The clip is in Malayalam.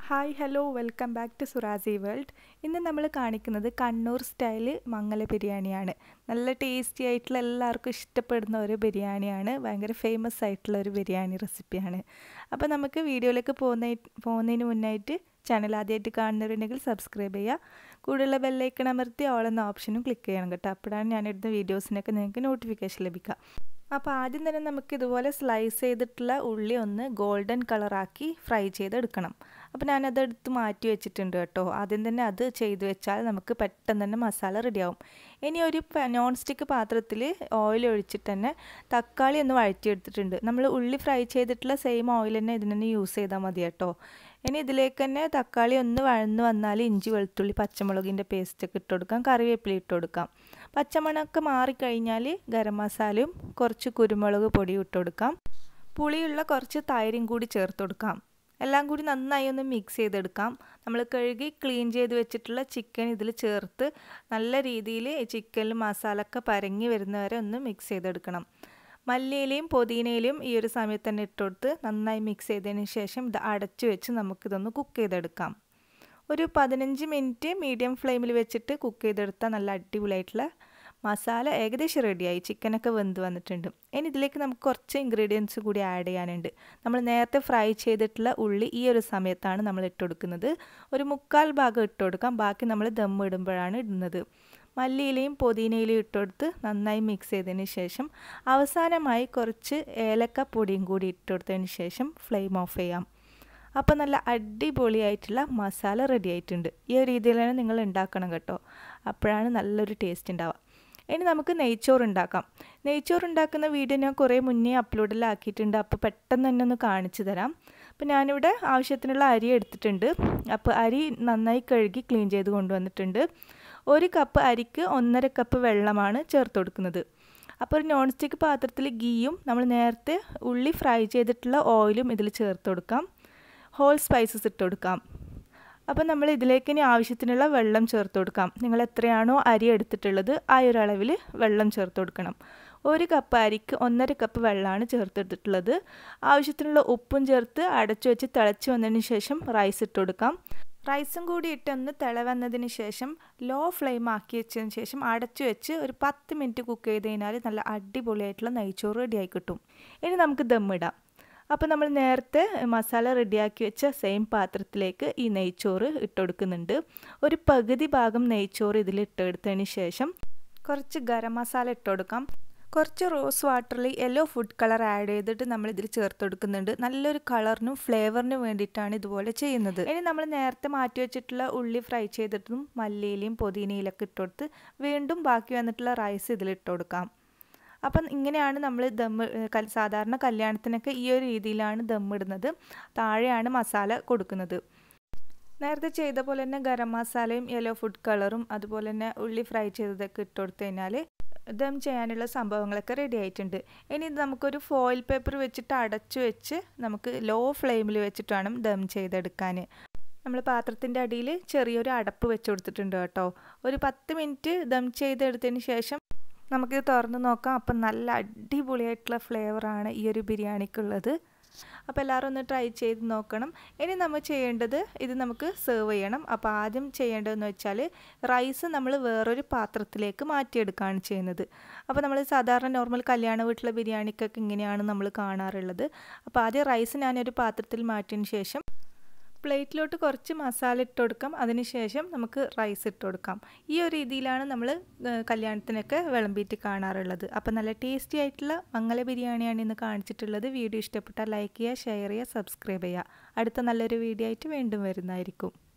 hi hello welcome back to Surasi world ഇന്ന് നമ്മൾ കാണിക്കുന്നത് കണ്ണൂർ സ്റ്റൈൽ മംഗല ബിരിയാണിയാണ് നല്ല ടേസ്റ്റി ആയിട്ടുള്ള എല്ലാവർക്കും ഇഷ്ടപ്പെടുന്ന ഒരു ബിരിയാണിയാണ് ഭയങ്കര ഫേമസ് ആയിട്ടുള്ള ഒരു ബിരിയാണി റെസിപ്പിയാണ് അപ്പോൾ നമുക്ക് വീഡിയോയിലേക്ക് പോകുന്ന പോകുന്നതിന് മുന്നായിട്ട് ചാനൽ ആദ്യമായിട്ട് കാണുന്നവരുണ്ടെങ്കിൽ സബ്സ്ക്രൈബ് ചെയ്യുക കൂടുതലുള്ള ബെല്ലൈക്കൺ അമർത്തി ഓൾ എന്ന ഓപ്ഷനും ക്ലിക്ക് ചെയ്യണം കേട്ടോ അപ്പോഴാണ് ഞാനിടുന്ന വീഡിയോസിനൊക്കെ നിങ്ങൾക്ക് നോട്ടിഫിക്കേഷൻ ലഭിക്കുക അപ്പോൾ ആദ്യം തന്നെ നമുക്ക് ഇതുപോലെ സ്ലൈസ് ചെയ്തിട്ടുള്ള ഉള്ളി ഒന്ന് ഗോൾഡൻ കളറാക്കി ഫ്രൈ ചെയ്തെടുക്കണം അപ്പോൾ ഞാനത് എടുത്ത് മാറ്റി വെച്ചിട്ടുണ്ട് കേട്ടോ ആദ്യം തന്നെ അത് ചെയ്ത് വെച്ചാൽ നമുക്ക് പെട്ടെന്ന് തന്നെ മസാല റെഡിയാവും ഇനി ഒരു നോൺ സ്റ്റിക്ക് പാത്രത്തിൽ ഓയിൽ ഒഴിച്ചിട്ട് തന്നെ തക്കാളി ഒന്ന് വഴറ്റിയെടുത്തിട്ടുണ്ട് നമ്മൾ ഉള്ളി ഫ്രൈ ചെയ്തിട്ടുള്ള സെയിം ഓയിൽ തന്നെ ഇതിന് തന്നെ യൂസ് ചെയ്താൽ മതി കേട്ടോ ഇനി ഇതിലേക്ക് തന്നെ തക്കാളി ഒന്ന് വഴന്ന് വന്നാൽ ഇഞ്ചി വെളുത്തുള്ളി പച്ചമുളകിൻ്റെ പേസ്റ്റൊക്കെ ഇട്ട് കൊടുക്കാം കറിവേപ്പില ഇട്ട് കൊടുക്കാം പച്ചമണമൊക്കെ മാറിക്കഴിഞ്ഞാൽ ഗരം മസാലയും കുറച്ച് കുരുമുളക് പൊടിയും ഇട്ട് കൊടുക്കാം പുളിയുള്ള കുറച്ച് തൈരും കൂടി ചേർത്ത് കൊടുക്കാം എല്ലാം കൂടി നന്നായി ഒന്ന് മിക്സ് ചെയ്തെടുക്കാം നമ്മൾ കഴുകി ക്ലീൻ ചെയ്ത് വെച്ചിട്ടുള്ള ചിക്കൻ ഇതിൽ ചേർത്ത് നല്ല രീതിയിൽ ചിക്കനിൽ മസാല ഒക്കെ പരങ്ങി വരുന്നവരെ ഒന്ന് മിക്സ് ചെയ്തെടുക്കണം മല്ലിയിലയും പുതിനയിലയും ഈ ഒരു സമയത്ത് തന്നെ ഇട്ടുകൊടുത്ത് നന്നായി മിക്സ് ചെയ്തതിന് ശേഷം ഇത് അടച്ചു വെച്ച് നമുക്കിതൊന്ന് കുക്ക് ചെയ്തെടുക്കാം ഒരു പതിനഞ്ച് മിനിറ്റ് മീഡിയം ഫ്ലെയിമിൽ വെച്ചിട്ട് കുക്ക് ചെയ്തെടുത്താൽ നല്ല അടിപൊളിയായിട്ടുള്ള മസാല ഏകദേശം റെഡിയായി ചിക്കനൊക്കെ വെന്ത് വന്നിട്ടുണ്ട് ഇനി ഇതിലേക്ക് നമുക്ക് കുറച്ച് ഇൻഗ്രീഡിയൻസ് കൂടി ആഡ് ചെയ്യാനുണ്ട് നമ്മൾ നേരത്തെ ഫ്രൈ ചെയ്തിട്ടുള്ള ഉള്ളി ഈ ഒരു സമയത്താണ് നമ്മൾ ഇട്ട് കൊടുക്കുന്നത് ഒരു മുക്കാൽ ഭാഗം ഇട്ട് കൊടുക്കാം ബാക്കി നമ്മൾ ദം ഇടുമ്പോഴാണ് ഇടുന്നത് മല്ലിയിലയും പുതിനയിലയും ഇട്ടുകൊടുത്ത് നന്നായി മിക്സ് ചെയ്തതിന് ശേഷം അവസാനമായി കുറച്ച് ഏലക്ക പൊടിയും കൂടി ഇട്ടുകൊടുത്തതിന് ശേഷം ഫ്ലെയിം ഓഫ് ചെയ്യാം അപ്പോൾ നല്ല അടിപൊളിയായിട്ടുള്ള മസാല റെഡി ആയിട്ടുണ്ട് ഈ ഒരു രീതിയിൽ തന്നെ നിങ്ങൾ ഉണ്ടാക്കണം കേട്ടോ അപ്പോഴാണ് നല്ലൊരു ടേസ്റ്റ് ഉണ്ടാവുക ഇനി നമുക്ക് നെയ്ച്ചോറ് ഉണ്ടാക്കാം നെയ്ച്ചോറ് ഉണ്ടാക്കുന്ന വീഡിയോ ഞാൻ കുറേ മുന്നേ അപ്ലോഡിലാക്കിയിട്ടുണ്ട് അപ്പോൾ പെട്ടെന്ന് തന്നെ ഒന്ന് കാണിച്ചു തരാം അപ്പോൾ ഞാനിവിടെ ആവശ്യത്തിനുള്ള അരി എടുത്തിട്ടുണ്ട് അപ്പോൾ അരി നന്നായി കഴുകി ക്ലീൻ ചെയ്ത് കൊണ്ടുവന്നിട്ടുണ്ട് ഒരു കപ്പ് അരിക്ക് ഒന്നര കപ്പ് വെള്ളമാണ് ചേർത്ത് കൊടുക്കുന്നത് അപ്പോൾ ഒരു നോൺ സ്റ്റിക്ക് പാത്രത്തിൽ ഗീയും നമ്മൾ നേരത്തെ ഉള്ളി ഫ്രൈ ചെയ്തിട്ടുള്ള ഓയിലും ഇതിൽ ചേർത്ത് കൊടുക്കാം ഹോൾ സ്പൈസസ് ഇട്ട് കൊടുക്കാം അപ്പോൾ നമ്മൾ ഇതിലേക്ക് ഇനി ആവശ്യത്തിനുള്ള വെള്ളം ചേർത്ത് കൊടുക്കാം നിങ്ങൾ എത്രയാണോ അരി എടുത്തിട്ടുള്ളത് ആ ഒരു അളവിൽ വെള്ളം ചേർത്ത് കൊടുക്കണം ഒരു കപ്പ് അരിക്ക് ഒന്നര കപ്പ് വെള്ളമാണ് ചേർത്തെടുത്തിട്ടുള്ളത് ആവശ്യത്തിനുള്ള ഉപ്പും ചേർത്ത് അടച്ചു വെച്ച് തിളച്ച് വന്നതിന് ശേഷം റൈസ് ഇട്ട് കൊടുക്കാം റൈസും കൂടി ഇട്ടൊന്ന് തിള വന്നതിന് ശേഷം ലോ ഫ്ലെയിം ആക്കി വെച്ചതിന് ശേഷം അടച്ചു വെച്ച് ഒരു പത്ത് മിനിറ്റ് കുക്ക് ചെയ്ത് കഴിഞ്ഞാൽ നല്ല അടിപൊളിയായിട്ടുള്ള നെയ്ച്ചോറ് റെഡിയായി കിട്ടും ഇനി നമുക്ക് ദമ്മിടാം അപ്പോൾ നമ്മൾ നേരത്തെ മസാല റെഡിയാക്കി വെച്ച സെയിം പാത്രത്തിലേക്ക് ഈ നെയ്ച്ചോറ് ഇട്ടുകൊടുക്കുന്നുണ്ട് ഒരു പകുതി ഭാഗം നെയ്ച്ചോറ് ഇതിൽ ഇട്ടെടുത്തതിന് ശേഷം കുറച്ച് ഗരം മസാല ഇട്ട് കൊടുക്കാം കുറച്ച് റോസ് വാട്ടറിൽ യെല്ലോ ഫുഡ് കളർ ആഡ് ചെയ്തിട്ട് നമ്മൾ ഇതിൽ ചേർത്ത് കൊടുക്കുന്നുണ്ട് നല്ലൊരു കളറിനും ഫ്ലേവറിനും വേണ്ടിയിട്ടാണ് ഇതുപോലെ ചെയ്യുന്നത് ഇനി നമ്മൾ നേരത്തെ മാറ്റി വെച്ചിട്ടുള്ള ഉള്ളി ഫ്രൈ ചെയ്തിട്ടും മല്ലിയിലയും പുതിനയിലൊക്കെ ഇട്ടുകൊടുത്ത് വീണ്ടും ബാക്കി വന്നിട്ടുള്ള റൈസ് ഇതിൽ ഇട്ട് കൊടുക്കാം അപ്പം ഇങ്ങനെയാണ് നമ്മൾ ദമ്മ് സാധാരണ കല്യാണത്തിനൊക്കെ ഈ ഒരു രീതിയിലാണ് ദമ്മിടുന്നത് താഴെയാണ് മസാല കൊടുക്കുന്നത് നേരത്തെ ചെയ്ത പോലെ തന്നെ ഗരം മസാലയും യെല്ലോ ഫുഡ് കളറും അതുപോലെ തന്നെ ഉള്ളി ഫ്രൈ ചെയ്തതൊക്കെ ഇട്ട് കൊടുത്തു കഴിഞ്ഞാൽ ദം ചെയ്യാനുള്ള സംഭവങ്ങളൊക്കെ റെഡി ആയിട്ടുണ്ട് ഇനി ഇത് നമുക്കൊരു ഫോയിൽ പേപ്പർ വെച്ചിട്ട് അടച്ചു വെച്ച് നമുക്ക് ലോ ഫ്ലെയിമിൽ വെച്ചിട്ട് വേണം ദം ചെയ്തെടുക്കാൻ നമ്മൾ പാത്രത്തിൻ്റെ അടിയിൽ ചെറിയൊരു അടപ്പ് വെച്ച് കൊടുത്തിട്ടുണ്ട് കേട്ടോ ഒരു പത്ത് മിനിറ്റ് ദം ചെയ്തെടുത്തതിന് ശേഷം നമുക്കിത് തുറന്ന് നോക്കാം അപ്പം നല്ല അടിപൊളിയായിട്ടുള്ള ഫ്ലേവറാണ് ഈ ഒരു ബിരിയാണിക്കുള്ളത് അപ്പോൾ എല്ലാവരും ഒന്ന് ട്രൈ ചെയ്ത് നോക്കണം ഇനി നമ്മൾ ചെയ്യേണ്ടത് ഇത് നമുക്ക് സെർവ് ചെയ്യണം അപ്പോൾ ആദ്യം ചെയ്യേണ്ടതെന്ന് വെച്ചാൽ റൈസ് നമ്മൾ വേറൊരു പാത്രത്തിലേക്ക് മാറ്റിയെടുക്കുകയാണ് ചെയ്യുന്നത് അപ്പോൾ നമ്മൾ സാധാരണ നോർമൽ കല്യാണ വീട്ടിലെ ബിരിയാണിക്കൊക്കെ ഇങ്ങനെയാണ് നമ്മൾ കാണാറുള്ളത് അപ്പോൾ ആദ്യം റൈസ് ഞാനൊരു പാത്രത്തിൽ മാറ്റിയതിന് ശേഷം പ്ലേറ്റിലോട്ട് കുറച്ച് മസാല ഇട്ട് കൊടുക്കാം അതിനുശേഷം നമുക്ക് റൈസ് ഇട്ട് കൊടുക്കാം ഈ ഒരു രീതിയിലാണ് നമ്മൾ കല്യാണത്തിനൊക്കെ വിളമ്പിയിട്ട് കാണാറുള്ളത് അപ്പോൾ നല്ല ടേസ്റ്റി ആയിട്ടുള്ള മംഗല ബിരിയാണിയാണ് ഇന്ന് കാണിച്ചിട്ടുള്ളത് വീഡിയോ ഇഷ്ടപ്പെട്ടാൽ ലൈക്ക് ചെയ്യുക ഷെയർ ചെയ്യുക സബ്സ്ക്രൈബ് ചെയ്യുക അടുത്ത നല്ലൊരു വീഡിയോ ആയിട്ട് വീണ്ടും വരുന്നതായിരിക്കും